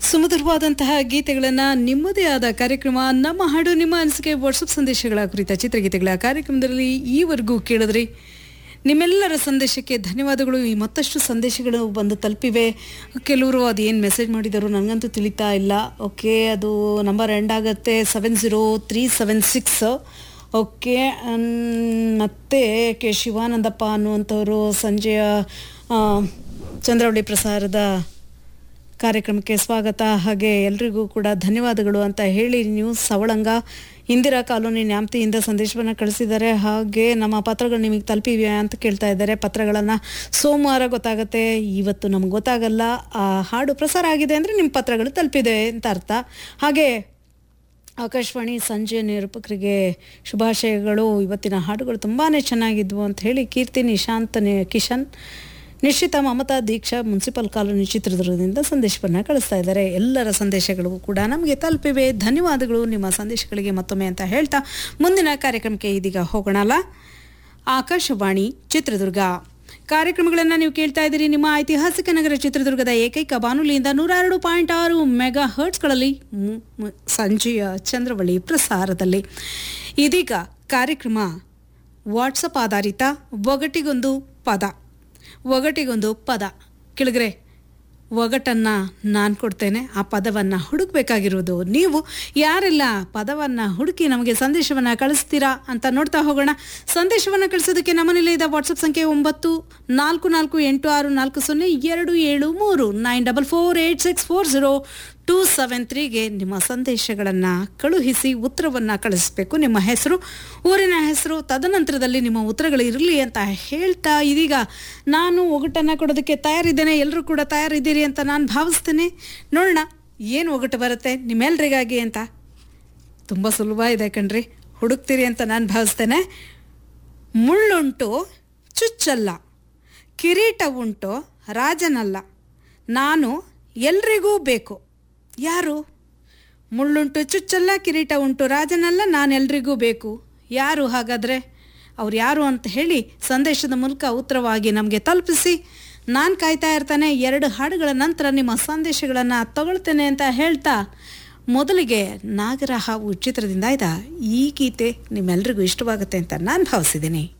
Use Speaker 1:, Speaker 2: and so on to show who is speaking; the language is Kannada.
Speaker 1: ಸುಮಧುರವಾದಂತಹ ಗೀತೆಗಳನ್ನ ನಿಮ್ಮದೇ ಆದ ಕಾರ್ಯಕ್ರಮ ನಮ್ಮ ಹಾಡು ನಿಮ್ಮ ಅನಿಸಿಕೆ ವಾಟ್ಸಪ್ ಸಂದೇಶಗಳ ಕುರಿತ ಚಿತ್ರಗೀತೆಗಳ ಕಾರ್ಯಕ್ರಮದಲ್ಲಿ ಈವರೆಗೂ ಕೇಳಿದ್ರಿ ನಿಮ್ಮೆಲ್ಲರ ಸಂದೇಶಕ್ಕೆ ಧನ್ಯವಾದಗಳು ಈ ಮತ್ತಷ್ಟು ಸಂದೇಶಗಳು ಬಂದು ತಲುಪಿವೆ ಕೆಲವರು ಅದು ಏನು ಮೆಸೇಜ್ ಮಾಡಿದರು ನನಗಂತೂ ತಿಳಿತಾ ಇಲ್ಲ ಓಕೆ ಅದು ನಂಬರ್ ಎಂಡ್ ಆಗುತ್ತೆ seven zero three seven six okay ಮತ್ತು ಕೆ ಶಿವಾನಂದಪ್ಪ ಅನ್ನುವಂಥವರು ಸಂಜೆಯ ಆ, ಚಂದ್ರವಳ್ಳಿ ಪ್ರಸಾರದ ಕಾರ್ಯಕ್ರಮಕ್ಕೆ ಸ್ವಾಗತ ಹಾಗೆ ಎಲ್ರಿಗೂ ಕೂಡ ಧನ್ಯವಾದಗಳು ಅಂತ ಹೇಳಿ ನ್ಯೂಸ್ ಸವಳಂಗ ಇಂದಿರಾ ಕಾಲೋನಿ ನ್ಯಾಮ್ತಿಯಿಂದ ಸಂದೇಶವನ್ನು ಕಳಿಸಿದ್ದಾರೆ ಹಾಗೆ ನಮ್ಮ ಪತ್ರಗಳು ನಿಮಗೆ ತಲುಪಿವೆ ಅಂತ ಕೇಳ್ತಾ ಇದ್ದಾರೆ ಪತ್ರಗಳನ್ನು ಸೋಮವಾರ ಗೊತ್ತಾಗುತ್ತೆ ಇವತ್ತು ನಮ್ಗೆ ಗೊತ್ತಾಗಲ್ಲ ಆ ಹಾಡು ಪ್ರಸಾರ ಆಗಿದೆ ಅಂದರೆ ನಿಮ್ಮ ಪತ್ರಗಳು ತಲುಪಿದೆ ಅಂತ ಅರ್ಥ ಹಾಗೆ ಆಕಾಶವಾಣಿ ಸಂಜೆ ನಿರೂಪಕರಿಗೆ ಶುಭಾಶಯಗಳು ಇವತ್ತಿನ ಹಾಡುಗಳು ತುಂಬಾ ಚೆನ್ನಾಗಿದ್ವು ಅಂತ ಹೇಳಿ ಕೀರ್ತಿ ನಿಶಾಂತ್ ನಿ- ಕಿಶನ್ ನಿಶ್ಚಿತ ಮಮತಾ ದೀಕ್ಷಾ ಮುನ್ಸಿಪಲ್ ಕಾಲೋನಿ ಚಿತ್ರದುರ್ಗದಿಂದ ಸಂದೇಶವನ್ನು ಕಳಿಸ್ತಾ ಇದ್ದಾರೆ ಎಲ್ಲರ ಸಂದೇಶಗಳು ಕೂಡ ನಮಗೆ ತಲುಪಿವೆ ಧನ್ಯವಾದಗಳು ನಿಮ್ಮ ಸಂದೇಶಗಳಿಗೆ ಮತ್ತೊಮ್ಮೆ ಅಂತ ಹೇಳ್ತಾ ಮುಂದಿನ ಕಾರ್ಯಕ್ರಮಕ್ಕೆ ಇದೀಗ ಹೋಗೋಣಲ್ಲ ಆಕಾಶವಾಣಿ ಚಿತ್ರದುರ್ಗ ಕಾರ್ಯಕ್ರಮಗಳನ್ನು ನೀವು ಕೇಳ್ತಾ ಇದ್ದೀರಿ ನಿಮ್ಮ ಐತಿಹಾಸಿಕ ನಗರ ಚಿತ್ರದುರ್ಗದ ಏಕೈಕ ಬಾನುಲಿಯಿಂದ ನೂರ ಎರಡು ಪಾಯಿಂಟ್ ಆರು ಮೆಗಾ ಹರ್ಟ್ಸ್ಗಳಲ್ಲಿ ಮು- ಮು- ಸಂಜೆಯ ಚಂದ್ರವಳ್ಳಿ ಪ್ರಸಾರದಲ್ಲಿ ಇದೀಗ ಕಾರ್ಯಕ್ರಮ ವಾಟ್ಸಪ್ ಆಧಾರಿತ ಒಗಟಿಗೊಂದು ಪದ ಒಗಟಿಗೊಂದು ಪದ ಕೆಳಗರೆ ಒಗಟನ್ನು ನಾನು ಕೊಡ್ತೇನೆ ಆ ಪದವನ್ನು ಹುಡುಕಬೇಕಾಗಿರೋದು ನೀವು ಯಾರೆಲ್ಲ ಪದವನ್ನು ಹುಡುಕಿ ನಮಗೆ ಸಂದೇಶವನ್ನು ಕಳಿಸ್ತೀರಾ ಅಂತ ನೋಡ್ತಾ ಹೋಗೋಣ ಸಂದೇಶವನ್ನು ಕಳಿಸೋದಕ್ಕೆ ನಮ್ಮ ನಿಲಯದ ವಾಟ್ಸಪ್ ಸಂಖ್ಯೆ ಒಂಬತ್ತು ನಾಲ್ಕು ನಾಲ್ಕು ಎಂಟು ಆರು ನಾಲ್ಕು ಸೊನ್ನೆ ಎರಡು ಏಳು ಮೂರು nine double four eight six four zero two seven ತ್ರೀಗೆ ನಿಮ್ಮ ಸಂದೇಶಗಳನ್ನು ಕಳುಹಿಸಿ ಉತ್ತರವನ್ನು ಕಳಿಸಬೇಕು ನಿಮ್ಮ ಹೆಸರು ಊರಿನ ಹೆಸರು ತದನಂತರದಲ್ಲಿ ನಿಮ್ಮ ಉತ್ತರಗಳು ಇರಲಿ ಅಂತ ಹೇಳ್ತಾ ಇದೀಗ ನಾನು ಒಗಟನ್ನು ಕೊಡೋದಕ್ಕೆ ತಯಾರಿದ್ದೇನೆ ಎಲ್ಲರೂ ಕೂಡ ತಯಾರಿದ್ದೀರಿ ಅಂತ ನಾನು ಭಾವಿಸ್ತೇನೆ ನೋಡೋಣ ಏನು ಒಗಟು ಬರುತ್ತೆ ನಿಮ್ಮೆಲ್ರಿಗಾಗಿ ಅಂತ ತುಂಬ ಸುಲಭ ಇದೆ ಕಣ್ರಿ ಹುಡುಕ್ತೀರಿ ಅಂತ ನಾನು ಭಾವಿಸ್ತೇನೆ ಮುಳ್ಳುಂಟು ಚುಚ್ಚಲ್ಲ ಕಿರೀಟ ಉಂಟು ರಾಜನಲ್ಲ ನಾನು ಎಲ್ರಿಗೂ ಬೇಕು ಯಾರು ಮುಳ್ಳುಂಟು ಚುಚ್ಚಲ್ಲ ಕಿರೀಟ ಉಂಟು ರಾಜನಲ್ಲ ನಾನು ಎಲ್ರಿಗೂ ಬೇಕು ಯಾರು ಹಾಗಾದರೆ ಅವ್ರು ಯಾರು ಅಂತ ಹೇಳಿ ಸಂದೇಶದ ಮೂಲಕ ಉತ್ತರವಾಗಿ ನಮಗೆ ತಲುಪಿಸಿ ನಾನು ಕಾಯ್ತಾ ಇರ್ತಾನೆ ಎರಡು ಹಾಡುಗಳ ನಂತರ ನಿಮ್ಮ ಸಂದೇಶಗಳನ್ನು ತಗೊಳ್ತೇನೆ ಅಂತ ಹೇಳ್ತಾ ಮೊದಲಿಗೆ ನಾಗರ ಹಾವು ಚಿತ್ರದಿಂದ ಆಯ್ತಾ ಈ ಗೀತೆ ನಿಮ್ಮೆಲ್ರಿಗೂ ಇಷ್ಟವಾಗುತ್ತೆ ಅಂತ ನಾನು ಭಾವಿಸಿದ್ದೀನಿ